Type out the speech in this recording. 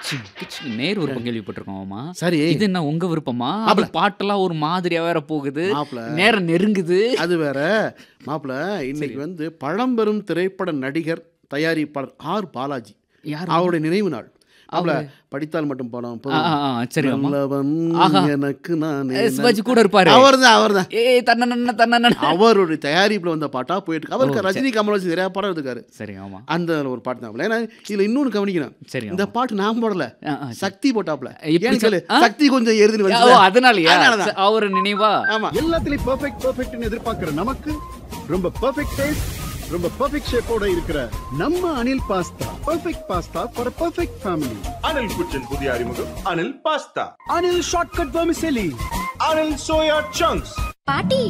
கிச்சிங் கிச்சிங் நேர் விருப்பம் கேள்விப்பட்டிருக்கோமா சரி இது என்ன உங்க விருப்பமா அது மாப்ள. பாட்டெல்லாம் ஒரு மாதிரியா வேற போகுது மாப்பிள நேரம் நெருங்குது அது வேற மாப்பிள இன்னைக்கு வந்து பழம்பெரும் திரைப்பட நடிகர் தயாரிப்பாளர் ஆர் பாலாஜி யார் அவருடைய நினைவு நாள் மாப்பிள படித்தால் மட்டும் போனோம் ஆ, ஆ, ஆ, சரி ஆமா நல்லவன் ஆஹா. எனக்கு நான் ஏ, சிவாஜி கூட இருப்பாரு அவர் தான் அவர் தான் ஏ தன்னண்ண தன்னண்ண அவருடைய தயாரிப்புல வந்த பாட்டா போயிட்டு இருக்கு. அவருக்கு ரஜினி கமல் வச்சு நிறைய படம் இருக்காரு சரி ஆமா அந்த ஒரு பாட்டு தான் ஏன்னா இதுல இன்னொன்னு கவனிக்கணும் சரி இந்த பாட்டு நான் போடல ஆ, ஆ, சக்தி போட்டாப்ல இப்படி ஏன்னு கேளு ஆ? சக்தி கொஞ்சம் எருதுன்னு ஓ வந்து அதனாலயா அதனாலதான். அவர் நினைவா ஆமா எல்லாத்துலயும் பெர்ஃபெக்ட் பெர்ஃபெக்ட்னு எதிர்பார்க்கிற நமக்கு ரொம்ப பெர்ஃபெக்ட் டேஸ்ட் ரொம்ப பெர்ஃபெக்ட் ஷேப்போட இருக்கிற நம்ம Anil pasta perfect pasta for perfect family Anil kitchen புதிய அறிமுகம் Anil pasta Anil shortcut vermicelli Anil soya chunks பாட்டி